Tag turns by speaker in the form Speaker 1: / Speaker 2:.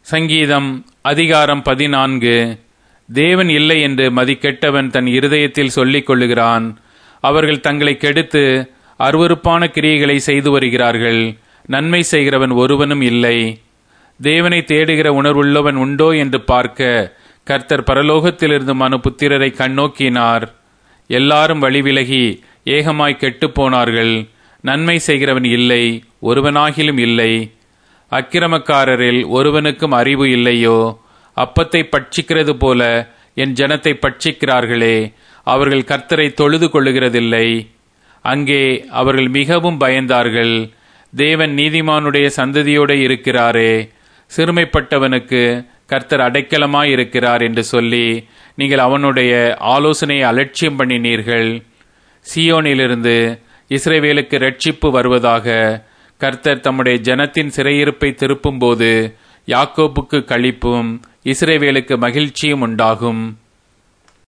Speaker 1: சங்கீதம் அதிகாரம் பதினான்கு தேவன் இல்லை என்று மதிக்கெட்டவன் தன் இருதயத்தில் சொல்லிக் கொள்ளுகிறான் அவர்கள் தங்களை கெடுத்து அருவருப்பான கிரியைகளை செய்து வருகிறார்கள் நன்மை செய்கிறவன் ஒருவனும் இல்லை தேவனை தேடுகிற உணர்வுள்ளவன் உண்டோ என்று பார்க்க கர்த்தர் பரலோகத்திலிருந்து மனு புத்திரரை கண்ணோக்கினார் எல்லாரும் வழிவிலகி ஏகமாய் கெட்டுப் போனார்கள் நன்மை செய்கிறவன் இல்லை ஒருவனாகிலும் இல்லை அக்கிரமக்காரரில் ஒருவனுக்கும் அறிவு இல்லையோ அப்பத்தை பட்சிக்கிறது போல என் ஜனத்தை பட்சிக்கிறார்களே அவர்கள் கர்த்தரை தொழுது கொள்ளுகிறதில்லை அங்கே அவர்கள் மிகவும் பயந்தார்கள் தேவன் நீதிமானுடைய சந்ததியோடு இருக்கிறாரே சிறுமைப்பட்டவனுக்கு கர்த்தர் அடைக்கலமாய் இருக்கிறார் என்று சொல்லி நீங்கள் அவனுடைய ஆலோசனையை அலட்சியம் பண்ணினீர்கள் சியோனிலிருந்து இஸ்ரேவேலுக்கு ரட்சிப்பு வருவதாக கர்த்தர் தம்முடைய ஜனத்தின் சிறையிருப்பை திருப்பும்போது யாக்கோப்புக்கு களிப்பும் இஸ்ரேவேலுக்கு மகிழ்ச்சியும் உண்டாகும்